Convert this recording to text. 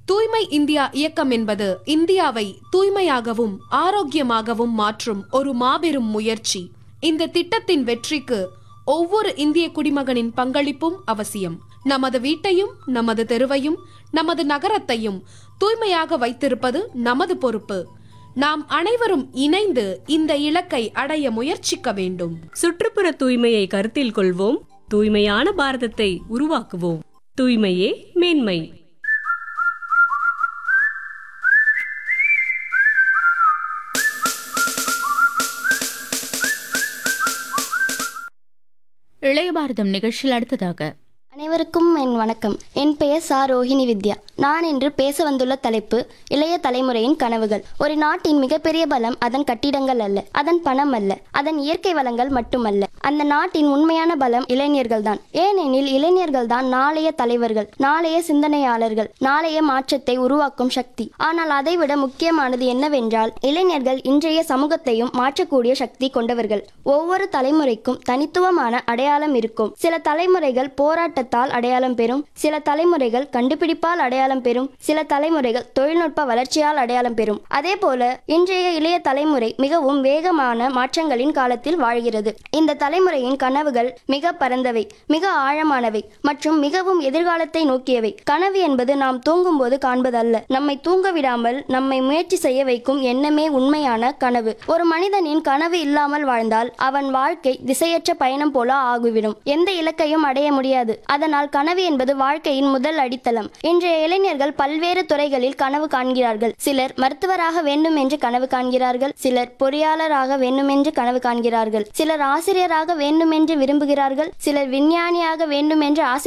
தூய்மை இந்தியா இயக்கம் என்பது இந்தியாவை தூய்மையாகவும் ஆரோக்கியமாகவும் மாற்றும் ஒரு மாபெரும் முயற்சி இந்த திட்டத்தின் வெற்றிக்கு ஒவ்வொரு இந்திய குடிமகனின் பங்களிப்பும் அவசியம் நமது வீட்டையும் நமது தெருவையும் நமது நகரத்தையும் தூய்மையாக வைத்திருப்பது நமது பொறுப்பு நாம் அனைவரும் இணைந்து இந்த இலக்கை அடைய முயற்சிக்க வேண்டும் சுற்றுப்புற தூய்மையை கருத்தில் கொள்வோம் தூய்மையான பாரதத்தை உருவாக்குவோம் தூய்மையே மேன்மை இளைய பாரதம் நிகழ்ச்சியில் அடுத்ததாக அனைவருக்கும் என் வணக்கம் என் பெயர் சா ரோஹிணி வித்யா நான் இன்று பேச வந்துள்ள தலைப்பு இளைய தலைமுறையின் கனவுகள் ஒரு நாட்டின் மிகப்பெரிய பலம் அதன் கட்டிடங்கள் அல்ல அதன் பணம் அல்ல அதன் இயற்கை வளங்கள் மட்டுமல்ல அந்த நாட்டின் உண்மையான பலம் இளைஞர்கள்தான் ஏனெனில் இளைஞர்கள்தான் நாளைய தலைவர்கள் நாளைய சிந்தனையாளர்கள் நாளைய மாற்றத்தை உருவாக்கும் சக்தி ஆனால் அதைவிட முக்கியமானது என்னவென்றால் இளைஞர்கள் இன்றைய சமூகத்தையும் மாற்றக்கூடிய சக்தி கொண்டவர்கள் ஒவ்வொரு தலைமுறைக்கும் தனித்துவமான அடையாளம் இருக்கும் சில தலைமுறைகள் போராட்டத்தால் அடையாளம் பெறும் சில தலைமுறைகள் கண்டுபிடிப்பால் அடையாளம் பெறும் சில தலைமுறைகள் தொழில்நுட்ப வளர்ச்சியால் அடையாளம் பெறும் அதே போல இன்றைய இளைய தலைமுறை மிகவும் வேகமான மாற்றங்களின் காலத்தில் வாழ்கிறது இந்த தலைமுறையின் கனவுகள் மிக பரந்தவை மிக ஆழமானவை மற்றும் மிகவும் எதிர்காலத்தை நோக்கியவை கனவு என்பது நாம் தூங்கும்போது காண்பதல்ல நம்மை தூங்க விடாமல் நம்மை முயற்சி செய்ய வைக்கும் எண்ணமே உண்மையான கனவு ஒரு மனிதனின் கனவு இல்லாமல் வாழ்ந்தால் அவன் வாழ்க்கை திசையற்ற பயணம் போல ஆகிவிடும் எந்த இலக்கையும் அடைய முடியாது அதனால் கனவு என்பது வாழ்க்கையின் முதல் அடித்தளம் இன்றைய இளைஞர்கள் பல்வேறு துறைகளில் கனவு காண்கிறார்கள் சிலர் மருத்துவராக வேண்டும் என்று கனவு காண்கிறார்கள் சிலர் பொறியாளராக வேண்டும் என்று கனவு காண்கிறார்கள் சிலர் ஆசிரியராக வேண்டும் என்று விரும்புகிறார்கள் சிலர் விஞ்ஞானியாக வேண்டும் என்று ஆசை